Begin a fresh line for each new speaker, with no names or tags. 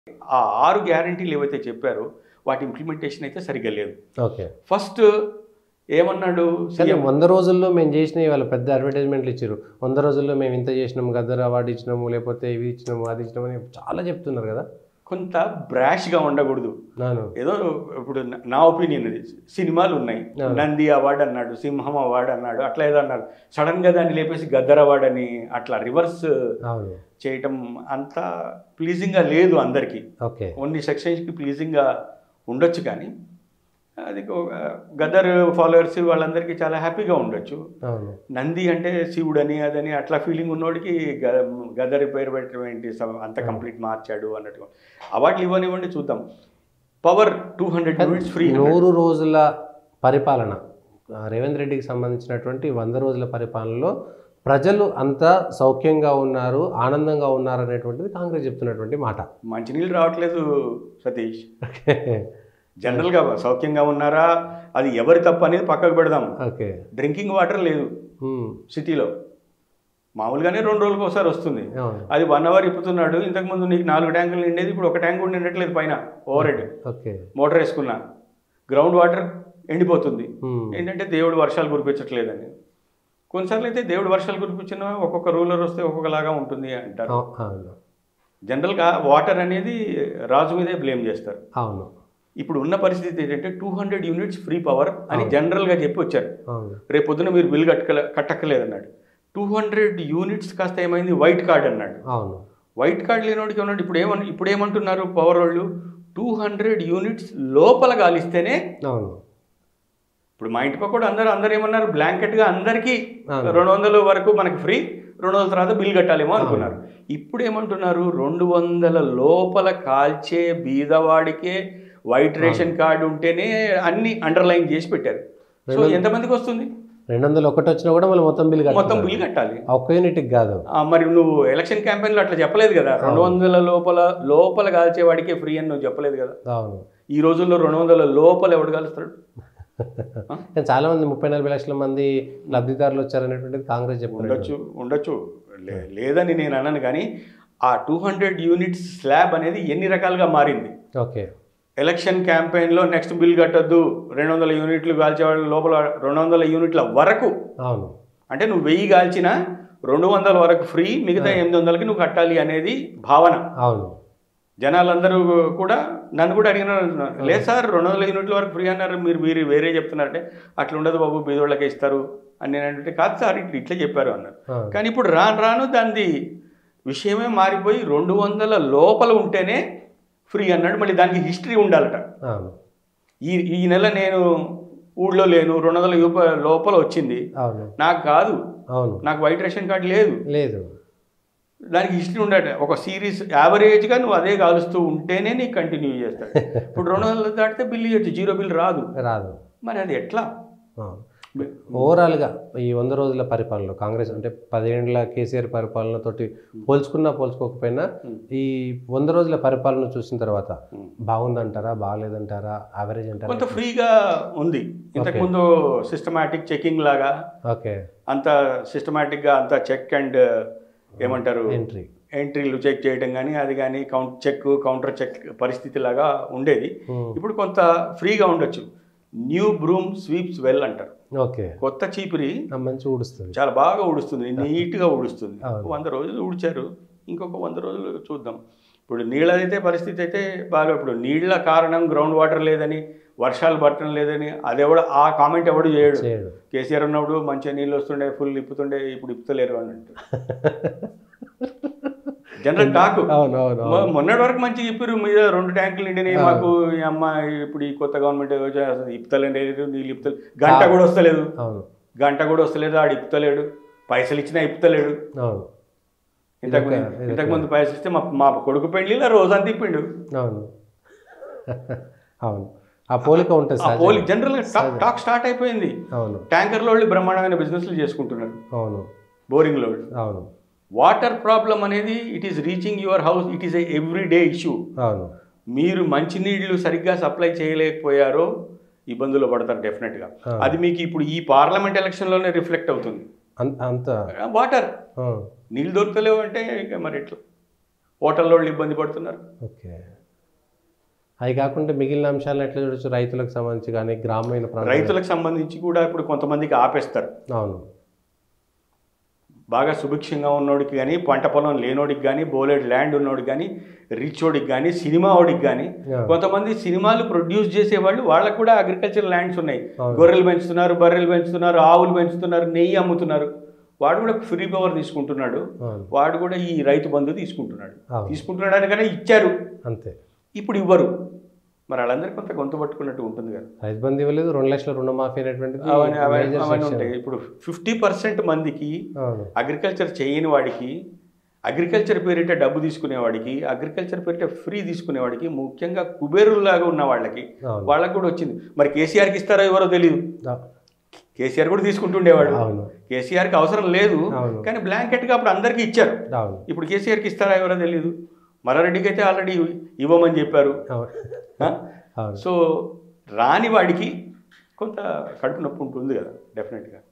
ఆ ఆరు గ్యారంటీలు ఏవైతే చెప్పారో వాటి ఇంప్లిమెంటేషన్ అయితే సరిగ్గా లేదు
ఓకే
ఫస్ట్ ఏమన్నాడు
కానీ
సీఎం
వంద రోజుల్లో మేము చేసినవి వాళ్ళ పెద్ద అడ్వర్టైజ్మెంట్లు ఇచ్చారు వంద రోజుల్లో మేము ఇంత చేసినాము గద్దర్ అవార్డు ఇచ్చినాము లేకపోతే ఇవి ఇచ్చినాము అది ఇచ్చినాము అని చాలా చెప్తున్నారు కదా
కొంత బ్రాష్గా ఉండకూడదు
నాను
ఏదో ఇప్పుడు నా- నా ఒపీనియన్ ఇది సినిమాలు ఉన్నాయి
అవును.
నంది అవార్డు అన్నాడు సింహం అవార్డు అన్నాడు అట్లా ఏదో అన్నారు సడన్ గా దాన్ని లేపేసి గద్దర్ అవార్డు అని అట్లా రివర్స్
అవును
చేయటం అంత ప్లీజింగ్గా లేదు అందరికీ
ఓకే
కొన్ని సెక్షన్స్కి ప్లీజింగ్గా ఉండొచ్చు కానీ అది ఒక గద్దర్ ఫాలోవర్స్ వాళ్ళందరికీ చాలా హ్యాపీగా ఉండొచ్చు
అవును
నంది అంటే శివుడని అదని అట్లా ఫీలింగ్ ఉన్నోడికి గ- గద్దరి పేరు పెట్టడం ఏంటి స- అంత కంప్లీట్ మార్చాడు అన్నట్టుగా అవార్డులు ఇవ్వనివ్వండి చూద్దాం power two hundred units free
నూరు రోజుల పరిపాలన ఆ, రేవంత్ రెడ్డికి సంబంధించినటువంటి వంద రోజుల పరిపాలనలో ప్రజలు అంతా సౌఖ్యంగా ఉన్నారు ఆనందంగా ఉన్నారు అనేటువంటిది కాంగ్రెస్ చెప్తున్నటువంటి మాట
మంచినీళ్ళు రావట్లేదు సతీష్ జనరల్గా సౌఖ్యంగా ఉన్నారా అది ఎవరి తప్పు అనేది పక్కకు పెడదాం
ఓకే
డ్రింకింగ్ వాటర్ లేదు
ఉమ్,
సిటీలో మామూలుగానే రెండు రోజులకు ఒకసారి వస్తుంది
అవును
అది వన్ అవర్ ఇప్పుతున్నాడు ఇంతకుముందు నీకు నాలుగు ట్యాంకులు నిండేది ఇప్పుడు ఒక ట్యాంక్ కూడా నిండట్లేదు పైన ఓవర్ హెడ్
ఓకే
మోటార్ వేసుకున్నా గ్రౌండ్ వాటర్ ఎండిపోతుంది
ఉమ్,
ఏంటంటే దేవుడు వర్షాలు కురిపించట్లేదని కొన్నిసార్లు అయితే దేవుడు వర్షాలు కురిపించిన ఒక్కొక్క రూలర్ వస్తే ఒక్కొక్కలాగా ఉంటుంది అంటారు
అవు- అవును
జనరల్గా వాటర్ అనేది రాజు మీదే బ్లేమ్ చేస్తారు
అవును
ఇప్పుడు ఉన్న పరిస్థితి ఏంటంటే two hundred units free power అని జనరల్గా చెప్పి వచ్చారు
అవును
రేపు పొద్దున మీరు బిల్ కట్టకలే కట్టక్కలేదు అన్నాడు టూ హండ్రెడ్ యూనిట్స్ కాస్త ఏమైంది వైట్ కార్డ్ అన్నాడు
అవును
వైట్ కార్డ్ లేనివాడికి ఏమన్నాడు ఇప్పుడు ఏమన్ ఇప్పుడు ఏమంటున్నారు పవర్ వాళ్ళు టూ హండ్రెడ్ యూనిట్స్ లోపల గాలిస్తేనే
అవును
ఇప్పుడు మా ఇంటి పక్క కూడా అందరూ అందరూ ఏమన్నారు బ్లాంకెట్గా అందరికీ
అవును.
రెండు వందల వరకు మనకి ఫ్రీ రెండు వందల తర్వాత బిల్ కట్టాలేమో అనుకున్నారు ఇప్పుడు ఏమంటున్నారు రెండు వందల లోపల కాల్చే బీదవాడికే వైట్ రేషన్ కార్డు ఉంటేనే అన్ని అండర్లైన్ చేసి పెట్టారు సో ఎంతమందికి వస్తుంది
రెండు వందలు ఒకటి వచ్చినా కూడా మళ్ళీ మొత్తం బిల్
మొత్తం
కట్టాలి
బిల్ కట్టాలి
ఒక్క యూనిట్కి కాదు
ఆ, మరి నువ్వు ఎలక్షన్ క్యాంపెయిన్లో అట్లా చెప్పలేదు కదా రెండు వందల లోపల లోపల కాల్చే వాడికే ఫ్రీ అని నువ్వు చెప్పలేదు కదా
అవును
ఈ రోజుల్లో రెండు వందల లోపల ఎవడు కాలుస్తాడు
కానీ చాలా మంది ముప్పై నలభై లక్షల మంది లబ్ధిదారులు వచ్చారనేటువంటిది కాంగ్రెస్ చెప్పారు
ఉండొచ్చు ఉండొచ్చు లే- లేదని నేను అన్నాను కానీ ఆ టూ హండ్రెడ్ యూనిట్స్ స్లాబ్ అనేది ఎన్ని రకాలుగా మారింది
ఓకే
ఎలక్షన్ క్యాంపెయిన్లో నెక్స్ట్ బిల్ కట్టొద్దు రెండు వందల యూనిట్లు కాల్చేవాళ్ళ లోపల రెండు వందల యూనిట్ల వరకు
అవును
అంటే నువ్వు వెయ్యి కాల్చినా రెండు వందల వరకు ఫ్రీ మిగతా ఎనిమిది వందలకి నువ్వు కట్టాలి అనేది భావన
అవును
జనాలందరూ కూడా నన్ను కూడా అడిగినారు లేదు సార్ రెండు వందల యూనిట్ల వరకు ఫ్రీ అన్నారు మీరు మీరు వేరే చెప్తున్నారంటే అట్లా ఉండదు బాబు బీదోళ్ళకే ఇస్తారు అని నేను అంటే కాదు సార్ ఇట్లా ఇట్లా చెప్పారు అన్నారు
అవును.
కానీ ఇప్పుడు రాను రాను దాని విషయమే మారిపోయి రెండు వందల లోపల ఉంటేనే ఫ్రీ అన్నాడు మళ్ళీ దానికి హిస్టరీ ఉండాలట
అవును
ఈ ఈ నెల నేను ఊళ్ళో లేను రెండు వందల రూప లోపల వచ్చింది
అవును
నాకు కాదు
అవును
నాకు వైట్ రేషన్ కార్డు లేదు
లేదు
దానికి హిస్టరీ ఉండట ఒక సిరీస్ యావరేజ్గా నువ్వు అదే కాలుస్తూ ఉంటేనే నీకు కంటిన్యూ చేస్తాడు ఇప్పుడు రెండు వందలు దాటితే బిల్ ఇవ్వచ్చు జీరో బిల్ రాదు
రాదు
మరి అది ఎట్లా
అవును. ఓవరాల్గా ఈ వంద రోజుల పరిపాలనలో కాంగ్రెస్ అంటే పదేండ్ల కేసీఆర్ పరిపాలనతోటి పోల్చుకున్నా పోల్చుకోకపోయినా ఈ వంద రోజుల పరిపాలన చూసిన తర్వాత బాగుందంటారా బాగలేదంటారా యావరేజ్ అంటారా
కొంత ఫ్రీగా ఉంది ఇంతకుముందు సిస్టమాటిక్ చెకింగ్ లాగా
ఓకే
అంత సిస్టమాటిక్గా అంత చెక్ అండ్ ఏమంటారు
ఎంట్రీ
ఎంట్రీలు చెక్ చేయడం కానీ అది కానీ కౌంట్ చెక్ కౌంటర్ చెక్ పరిస్థితి లాగా ఉండేది ఇప్పుడు కొంత ఫ్రీగా ఉండొచ్చు న్యూ బ్రూమ్ స్వీప్స్ వెల్ అంటారు
ఓకే
కొత్త చీపిరి
మంచి ఊడుస్తుంది
చాలా బాగా ఉడుస్తుంది నీట్గా ఉడుస్తుంది
అవును.
వంద రోజులు ఉడిచారు ఇంకొక వంద రోజులు చూద్దాం ఇప్పుడు నీళ్ళదైతే పరిస్థితి అయితే బాగా ఇప్పుడు నీళ్ళ కారణం గ్రౌండ్ వాటర్ లేదని వర్షాలు పట్టడం లేదని అదెవడు ఆ కామెంట్ ఎవడు చేయడు
చేయడు
కేసీఆర్ ఉన్నప్పుడు మంచిగా నీళ్ళు వస్తుండే ఫుల్ ఇప్పుతుండే ఇప్పుడు ఇప్పుతలేరు అని అంటారు జనరల్ టాక్
అవును అవును అవును.
మొ- మొన్నటి వరకు మంచిగా ఇప్పారు మీద రెండు ట్యాంకులు నిండినాయి మాకు ఈ అమ్మ ఇప్పుడు ఈ కొత్త గవర్నమెంట్ ఇప్పుతలేదు నీళ్ళు ఇప్పుతలేదు గంట కూడా వస్తలేదు
అవును
గంట కూడా వస్తలేదు ఆడు ఇప్పుతలేడు పైసలు ఇచ్చినా ఇప్పుతలేడు
అవును
ఇంతకు
ఇదొక- ఇదొక-
ఇంతకుముందు పైసలు ఇస్తే మా మా కొడుకు పెళ్ళిలో రోజంతా తిప్పిండు
అవును అవును ఆ పోలిక ఉంటుంది
ఆ
సార్
పోలి జనరల్గా టాక్ టాక్ స్టార్ట్ అయిపోయింది
అవును
ట్యాంకర్లో వాళ్ళు బ్రహ్మాండమైన బిజినెస్లు చేసుకుంటున్నారు
అవును
బోరింగ్ లోడ్
అవును
వాటర్ ప్రాబ్లం అనేది it is reaching your house it is a everyday issue
అవును
మీరు మంచినీళ్ళు సరిగ్గా సప్లై చేయలేకపోయారో ఇబ్బందులు పడతారు డెఫినెట్గా
ఆ.
అది మీకు ఇప్పుడు ఈ పార్లమెంట్ ఎలక్షన్లోనే రిఫ్లెక్ట్ అవుతుంది
అంత అంత
వాటర్
ఆ,
నీళ్ళు దొరకలేవు అంటే ఇక మరి ఎట్లా హోటల్లో వాళ్ళు ఇబ్బంది పడుతున్నారు
ఓకే అవి కాకుండా మిగిలిన అంశాలను ఎట్లా చూడొచ్చు రైతులకు సంబంధించి కానీ గ్రామీణ ప్రాంతాలు
రైతులకు సంబంధించి కూడా ఇప్పుడు కొంతమందికి ఆపేస్తారు
అవును
బాగా సుభిక్షంగా ఉన్నోడికి కానీ పంట పొలం లేనోడికి కానీ బోలెడ్ ల్యాండ్ ఉన్నోడికి కానీ రిచ్ ఓడికి కానీ సినిమా ఓడికి కానీ
Yeah.
కొంతమంది సినిమాలు ప్రొడ్యూస్ చేసేవాళ్ళు వాళ్ళకు కూడా అగ్రికల్చర్ ల్యాండ్స్ ఉన్నాయి
అవును.
గొర్రెలు పెంచుతున్నారు బర్రెలు పెంచుతున్నారు ఆవులు పెంచుతున్నారు నెయ్యి అమ్ముతున్నారు వాడు కూడా ఫ్రీ పవర్ తీసుకుంటున్నాడు
అవును
వాడు కూడా ఈ రైతు బంధు తీసుకుంటున్నాడు
అవును.
తీసుకుంటున్నాడు అనగానే ఇచ్చారు
అంతే
ఇప్పుడు ఇవ్వరు మరి వాళ్ళందరికీ కొంత గొంతు పట్టుకున్నట్టు ఉంటుంది కదా
రైతు బంధు ఇవ్వలేదు రెండు లక్షల రుణమాఫీ అనేటువంటిది
అవన్నీ అవన్నీ
major
అవన్నీ
section.
ఉంటాయి ఇప్పుడు ఫిఫ్టీ పర్సెంట్ మందికి
అవును
అగ్రికల్చర్ చేయని వాడికి అగ్రికల్చర్ పేరిట డబ్బు తీసుకునేవాడికి అగ్రికల్చర్ పేరిట ఫ్రీ తీసుకునేవాడికి ముఖ్యంగా కుబేరులాగా ఉన్న వాళ్ళకి
అవును
వాళ్ళకి కూడా వచ్చింది మరి కేసీఆర్కి ఇస్తారో ఎవరో తెలియదు
ఆ,
కేసీఆర్ కూడా తీసుకుంటుండేవాడు
అవును
కేసీఆర్కి అవసరం లేదు
అవును.
కానీ బ్లాంకెట్గా అప్పుడు అందరికీ ఇచ్చారు
అవును
ఇప్పుడు కేసీఆర్కి ఇస్తారా ఎవరో తెలియదు మరారెడ్డికి అయితే ఆల్రెడీ ఇవ్వమని చెప్పారు
అవును
ఆ?
అవును
సో రాని వాడికి కొంత కడుపు నొప్పి ఉంటుంది కదా డెఫినెట్గా